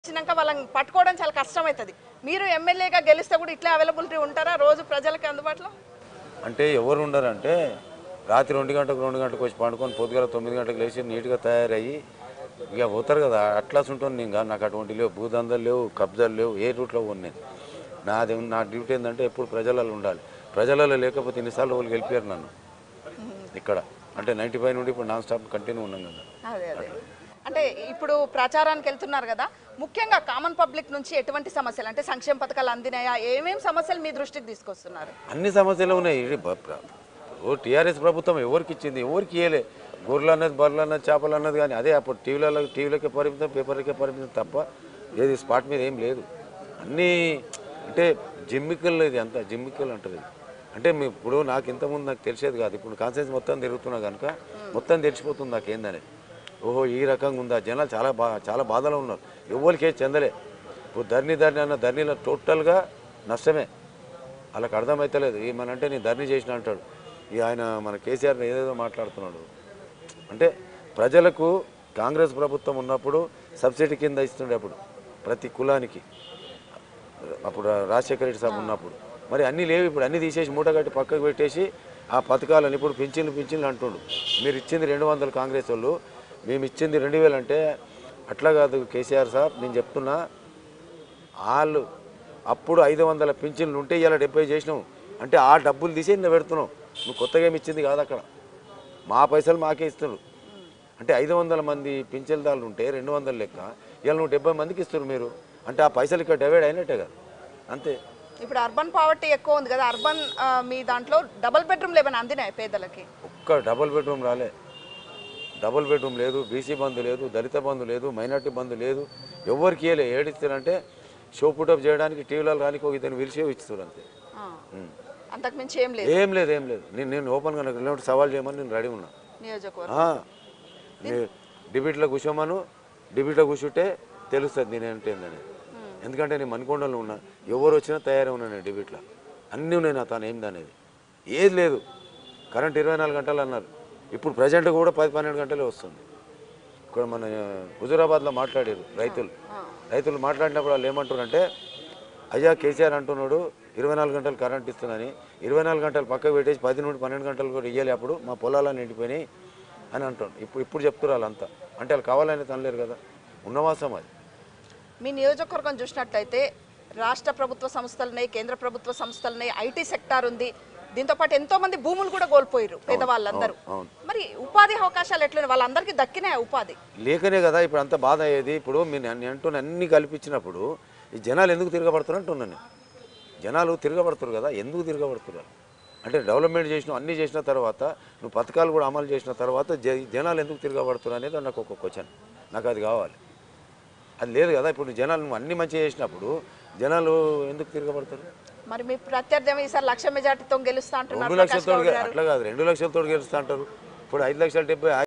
వచ్చినాక వాళ్ళని పట్టుకోవడం చాలా కష్టం అవుతుంది మీరు ఎమ్మెల్యేగా గెలిస్తే కూడా ఇట్లా అవైలబిలిటీ ఉంటారా రోజు ప్రజలకి అందుబాటులో అంటే ఎవరు ఉండరంటే రాత్రి రెండు గంటలకు రెండు గంటలకు వచ్చి పండుకొని పొద్దుగల తొమ్మిది గంటలకు లేచి నీట్గా తయారయ్యి ఇక పోతారు కదా అట్లా ఉంటుంది నేను కాదు నాకు అటువంటి లేవు భూదందాలు లేవు కబ్జాలు లేవు ఏ రూట్లో పోను నేను నాది నా డ్యూటీ ఏంటంటే ఎప్పుడు ప్రజలలో ఉండాలి ప్రజలలో లేకపోతే ఇన్నిసార్లు వాళ్ళు గెలిపారు నన్ను ఇక్కడ అంటే నైంటీ ఫైవ్ నుండి ఇప్పుడు నాన్ స్టాప్ కంటిన్యూ ఉన్నాం కదా అదే అదే అంటే ఇప్పుడు ప్రచారానికి వెళ్తున్నారు కదా ముఖ్యంగా కామన్ పబ్లిక్ నుంచి ఎటువంటి సమస్యలు అంటే సంక్షేమ పథకాలు అందినాయా ఏమేం సమస్యలు మీ దృష్టికి తీసుకొస్తున్నారు అన్ని సమస్యలు ఉన్నాయి ఇది బ- ప్ర- ఓ టీఆర్ఎస్ ప్రభుత్వం ఎవరికి ఇచ్చింది ఎవరికి ఇవ్వలే గొర్రెలు అన్నది బర్రెలు అన్నది చేపలు అన్నది కానీ అదే అప్పుడు టీవీలలో టీవీలకే పరిమితం పేపర్లకే పరిమితం తప్ప ఏది స్పాట్ మీద ఏం లేదు అన్నీ అంటే జిమ్మికల్ ఇది అంతా జిమ్మికల్ అంటారు ఇది అంటే మీ ఇప్పుడు నాకు ఇంతకుముందు నాకు తెలిసేది కాదు ఇప్పుడు కాన్సెన్స్ మొత్తం తిరుగుతున్నా కనుక మొత్తం తెలిసిపోతుంది నాకు ఏందని ఓహో ఈ రకంగా ఉందా జనాలు చాలా బా చాలా బాధలో ఉన్నారు ఎవరికి ఏది చెందలే ఇప్పుడు ధర్ని ధర్ని అన్న ధర్నీలో టోటల్గా నష్టమే వాళ్ళకి అర్థమవుతలేదు ఏమనంటే నేను ధర్నీ చేసిన అంటాడు ఈ ఆయన మన కేసీఆర్ ఏదేదో మాట్లాడుతున్నాడు అంటే ప్రజలకు కాంగ్రెస్ ప్రభుత్వం ఉన్నప్పుడు సబ్సిడీ కింద ఇస్తుండే అప్పుడు ప్రతి కులానికి అప్పుడు రాజశేఖర రెడ్డి సాబ్ ఉన్నప్పుడు మరి అన్నీ లేవు ఇప్పుడు అన్నీ తీసేసి మూట కట్టి పక్కకు పెట్టేసి ఆ పథకాలను ఇప్పుడు పింఛన్లు పింఛన్లు అంటుండు మీరు ఇచ్చింది రెండు వందలు కాంగ్రెస్ వాళ్ళు మేము ఇచ్చింది రెండు వేలు అంటే అట్లా కాదు కేసీఆర్ సాబ్ నేను చెప్తున్నా వాళ్ళు అప్పుడు ఐదు వందల పింఛన్లు ఉంటే ఇలా డెబ్బై చేసినావు అంటే ఆ డబ్బులు తీసి నేను పెడుతున్నావు నువ్వు కొత్తగా ఏమి ఇచ్చింది కాదు అక్కడ మా పైసలు మాకే ఇస్తున్నారు అంటే ఐదు వందల మంది పింఛన్దారులు ఉంటే రెండు వందల లెక్క ఇలా నువ్వు డెబ్బై మందికి ఇస్తున్నారు మీరు అంటే ఆ పైసలు ఇక్కడ డివైడ్ అయినట్టే కదా అంతే ఇప్పుడు అర్బన్ పావర్టీ ఎక్కువ ఉంది కదా అర్బన్ ఆ, మీ దాంట్లో డబుల్ బెడ్రూమ్లు ఏమైనా అందినాయి పేదలకి ఒక్క డబుల్ బెడ్రూమ్ రాలే డబుల్ బెడ్రూమ్ లేదు బీసీ బంధు లేదు దళిత బంధు లేదు మైనార్టీ బంధు లేదు ఎవరికి ఇవ్వలే ఏడిస్తారంటే షో పుటప్ చేయడానికి టీవీలలో రానికి ఒక ఇతను పిలిచి ఇస్తారు అంతే ఆ. ఉం. అంతకుమించి ఏం లేదు ఏం లేదు ఏం లేదు నేను నేను ఓపెన్గా నాకు ఇలాంటి సవాల్ చేయమని నేను రెడీ ఉన్నా నియోజకవర్గం ఆ, మీరు డిబేట్లో కూర్చోమను డిబేట్లో కూర్చుంటే తెలుస్తుంది నేను ఏంటని ఎందుకంటే నేను మణికొండలో ఉన్నా ఎవరు వచ్చినా తయారై ఉన్నా నేను డిబేట్లో అన్నీ ఉన్నాయి నా తాను ఏంది అనేది ఏది లేదు కరెంట్ ఇరవై నాలుగు గంటలు అన్నారు ఇప్పుడు ప్రజెంట్ కూడా పది పన్నెండు గంటలే వస్తుంది ఇక్కడ మన హుజురాబాద్లో మాట్లాడారు రైతులు రైతులు మాట్లాడినప్పుడు వాళ్ళు ఏమంటారంటే అయ్యా కేసీఆర్ అంటున్నాడు ఇరవై నాలుగు గంటలు కరెంట్ ఇస్తున్నాని ఇరవై నాలుగు గంటలు పక్కకు పెట్టేసి పది నుండి పన్నెండు గంటలు కూడా ఇవ్వాలి అప్పుడు మా పొలాలను నిండిపోయినాయి అని అంటాడు ఇప్పుడు ఇప్పుడు చెప్తున్నారు వాళ్ళంతా అంటే వాళ్ళు కావాలని తనలేరు కదా ఉన్నవాసం అది మీ నియోజకవర్గం చూసినట్లయితే రాష్ట్ర ప్రభుత్వ సంస్థలున్నాయి కేంద్ర ప్రభుత్వ సంస్థలున్నాయి ఐటీ సెక్టార్ ఉంది దీంతో పాటు ఎంతో మంది భూములు కూడా కోల్పోయారు పేదవాళ్ళందరూ అవును. మరి ఉపాధి అవకాశాలు ఎట్లున్నాయి వాళ్ళందరికీ దక్కినాయి ఉపాధి లేకనే కదా ఇప్పుడు అంత బాధ అయ్యేది ఇప్పుడు మీరు అన్ని అంటున్న అన్ని కల్పించినప్పుడు ఈ జనాలు ఎందుకు తిరగబడుతున్నారు అంటున్నాను నేను జనాలు తిరగబడుతున్నారు కదా ఎందుకు తిరగబడుతున్నారు అంటే డెవలప్మెంట్ చేసిన అన్ని చేసిన తర్వాత నువ్వు పథకాలు కూడా అమలు చేసిన తర్వాత జ- జనాలు ఎందుకు తిరగబడుతున్నారు అనేది నాకు ఒక క్వశ్చన్ నాకు అది కావాలి అది లేదు కదా ఇప్పుడు జనాలు నువ్వు అన్ని మంచిగా చేసినప్పుడు జనాలు ఎందుకు తిరగబడతారు మరి మీ ప్రత్యర్థి ఏమో ఈసారి లక్ష మెజార్టీతో గెలుస్తా అంటున్నారు రెండు ప్రకాష్ లక్షలతో గౌడ్ గారు అట్లా కాదు రెండు లక్షలతో గెలుస్తా అంటారు ఇప్పుడు ఐదు లక్షల డెబ్బై